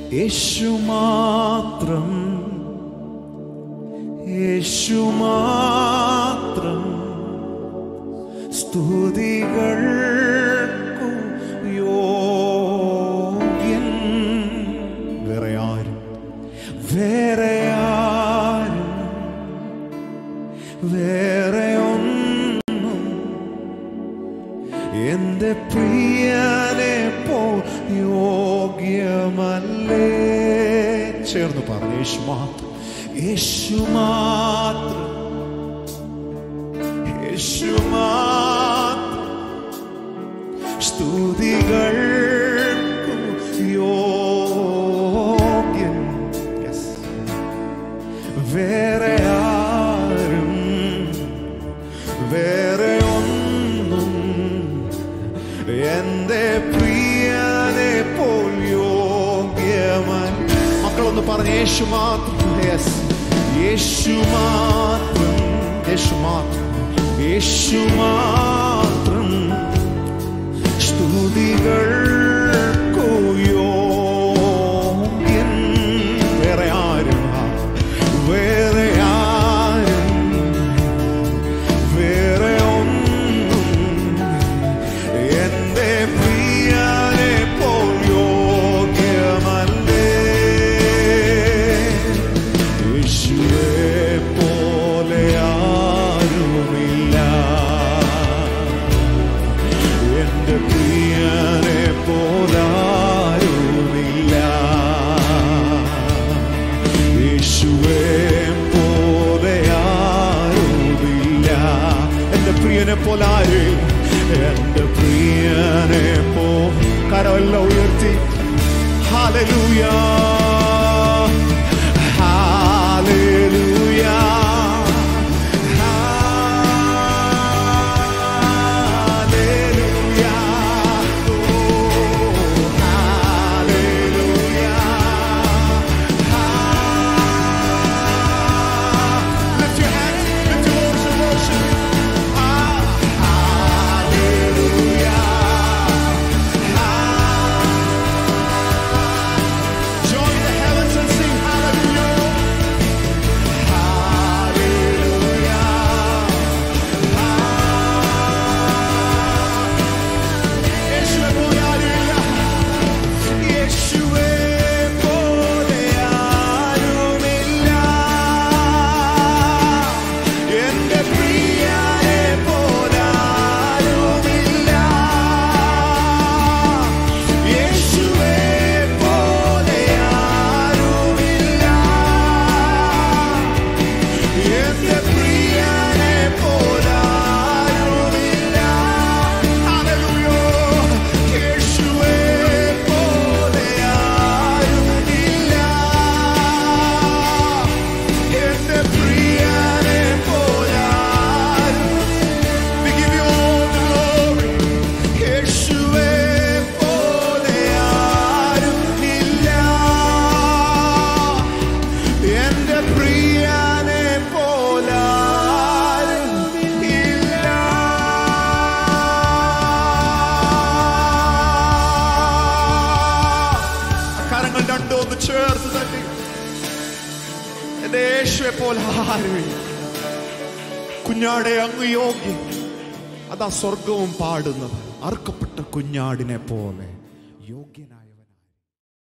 യേശു മാത്രം യേശു മാത്രം സ്തുതികൾക്കു യോഗ്യൻ വേറെ ആരും വേറെ ആരും വേറെ ഒന്നും എന്റെ പ്രിയനെ പോ യോഗ്യമല്ലേ ചേർന്ന് പറഞ്ഞു യേശു മാത്രം യേശു മാത്രം യേശു മാത്രം സ്തുതികൾക്കു യോഗ്യൻ Yes. വേറെ ആരും വേറെ ഒന്നും എന്റെ പ്രിയനെ പോൽ യോഗ്യമൻ മക്കളൊന്ന് പറഞ്ഞ യേശു മാത്രം യെസ് യേശു മാത്രം യേശു മാത്രം യേശു മാത്രം സ്തുതികൾക്കു യോഗ്യൻ വേറെ ആരും വേറെ ആരും വേറെ ഒന്നും എന്റെ പ്രിയനെ പോൽ യോഗ്യമല്ലേ യേശുവെ പോലെ ആരുമില്ല എന്റെ പ്രിയനെ പോലാരുമില്ല യേശുവെ പോലെ ആരുമില്ല എന്റെ പ്രിയനെ പോലാര് എന്റെ പ്രിയനെ പോ കരമെല്ലാം ഉയർത്തി hallelujah hallelujah Join the heavens and sing hallelujah. യേശുവെ പോലെ ആരുമില്ല. യേശുവെ പോലെ ആരുമില്ല. എന്റെ പ്രിയനെ പോലെ ആരുമില്ല. യേശുവെ പോലെ ആരുമില്ല. എന്റെ പ്രിയനെ പോലെ ആരുമില്ല. Hallelujah. യേശുവെ പോലെ ആരുമില്ല. എന്റെ പ്രിയനെ പോലെ ആരും- We give you all the glory. യേശുവെ പോലെ ആരുമില്ല. എന്റെ പ്രിയനെ പോലെ ആരുമില്ല. കരങ്ങൾ രണ്ടും ഒന്ന് ചേർത്ത് തട്ടി എന്റെ യേശുവെ പോലെ ആരുമില്ല കുഞ്ഞാടെ അങ്ങ് യോഗ്യൻ അതാ സ്വർഗവും പാടുന്നത് അർക്കപ്പെട്ട കുഞ്ഞാടിനെ പോലെ യോഗ്യനായ